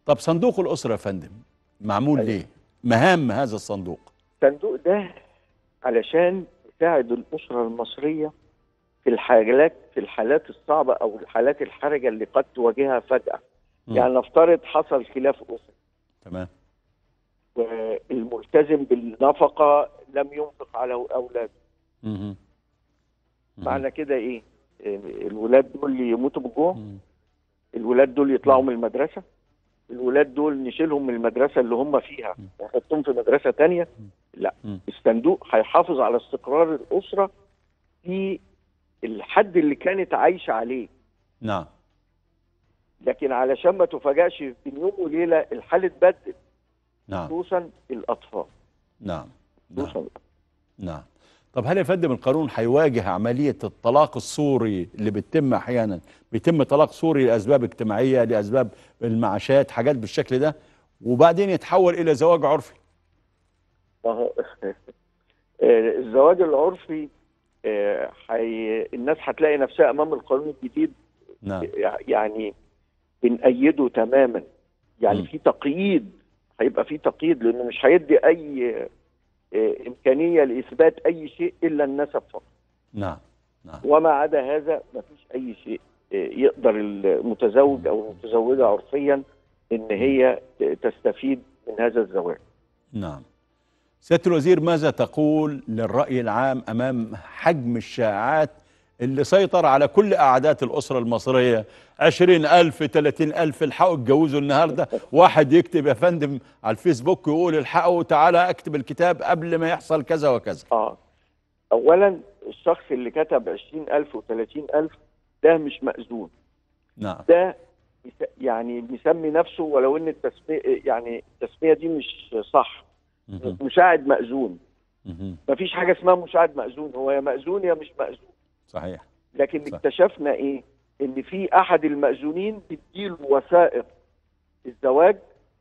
طب صندوق الاسره يا فندم معمول أيوة. ليه مهام هذا الصندوق الصندوق ده علشان يساعد الأسرة المصرية في الحالات في الحالات الصعبة أو الحالات الحرجة اللي قد تواجهها فجأة مم. يعني نفترض حصل خلاف أسري تمام والملتزم بالنفقة لم ينفق على أولاده مهم. مهم. معنى كده إيه؟ إيه، الولاد دول يموتوا بالجوع مم. الولاد دول يطلعوا من المدرسة الولاد دول نشيلهم من المدرسة اللي هم فيها ونحطهم في مدرسة تانية لا مم. الصندوق هيحافظ على استقرار الأسرة في الحد اللي كانت عايشة عليه نعم لكن علشان ما تفاجأش بين يوم وليلة الحال اتبدل نعم خصوصا الأطفال نعم نعم خصوصا نعم طب هل يا فندم القانون هيواجه عملية الطلاق الصوري اللي بتتم أحيانا بيتم طلاق صوري لأسباب اجتماعية لأسباب المعاشات حاجات بالشكل ده وبعدين يتحول إلى زواج عرفي ما هو الزواج العرفي آه، حي... الناس هتلاقي نفسها امام القانون الجديد نعم يعني بنأيده تماما يعني مم. في تقييد هيبقى في تقييد لانه مش هيدي اي آه، امكانيه لاثبات اي شيء الا النسب فقط نعم نعم وما عدا هذا ما فيش اي شيء آه، يقدر المتزوج او المتزوجه عرفيا ان هي تستفيد من هذا الزواج نعم سيادة الوزير ماذا تقول للرأي العام أمام حجم الشائعات اللي سيطر على كل قعدات الأسرة المصرية عشرين ألف تلاتين ألف الحقوا اتجوزوا النهاردة واحد يكتب يا فندم على الفيسبوك يقول الحقوا تعالى اكتب الكتاب قبل ما يحصل كذا وكذا اه اولا الشخص اللي كتب 20000 و30000 ده مش مأذون نعم ده يس- يعني بيسمي نفسه ولو ان التسميه يعني التسميه دي مش صح مهم. مساعد مأذون مهم. مفيش حاجه اسمها مساعد مأذون هو يا مأذون يا مش مأذون صحيح لكن صح. اكتشفنا ايه ان في احد المأذونين بيديله وثائق الزواج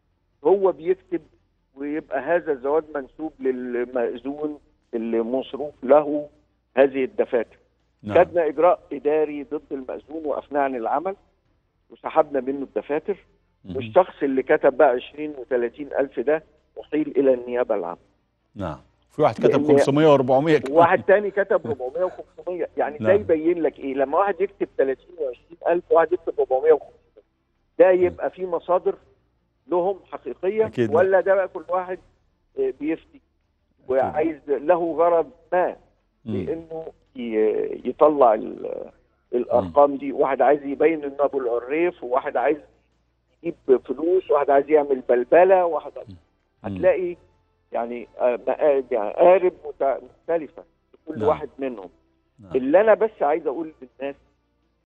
هو بيكتب ويبقى هذا الزواج منسوب للمأذون اللي مصروف له هذه الدفاتر نعم خدنا اجراء اداري ضد المأذون وقفناه عن العمل وسحبنا منه الدفاتر مهم. والشخص اللي كتب بقى 20 و30 الف ده احيل الى النيابه العامه نعم في واحد كتب لأن- 500 و400 كمان وواحد تاني كتب 400 و500 يعني ده نعم. يبين لك ايه لما واحد يكتب 30 و20 الف وواحد يكتب 400 و500 ده يبقى في مصادر لهم حقيقيه أكيد لا. ولا ده بقى كل واحد آه، بيفتي وعايز له غرض ما مم. لانه ي- يطلع ال- الارقام دي واحد عايز يبين انه ابو العريف وواحد عايز يجيب فلوس واحد عايز يعمل بلبله واحد هتلاقي يعني آه، مقا- يعني قارب مت- مختلفه في كل نعم. واحد منهم نعم. اللي انا بس عايز اقول للناس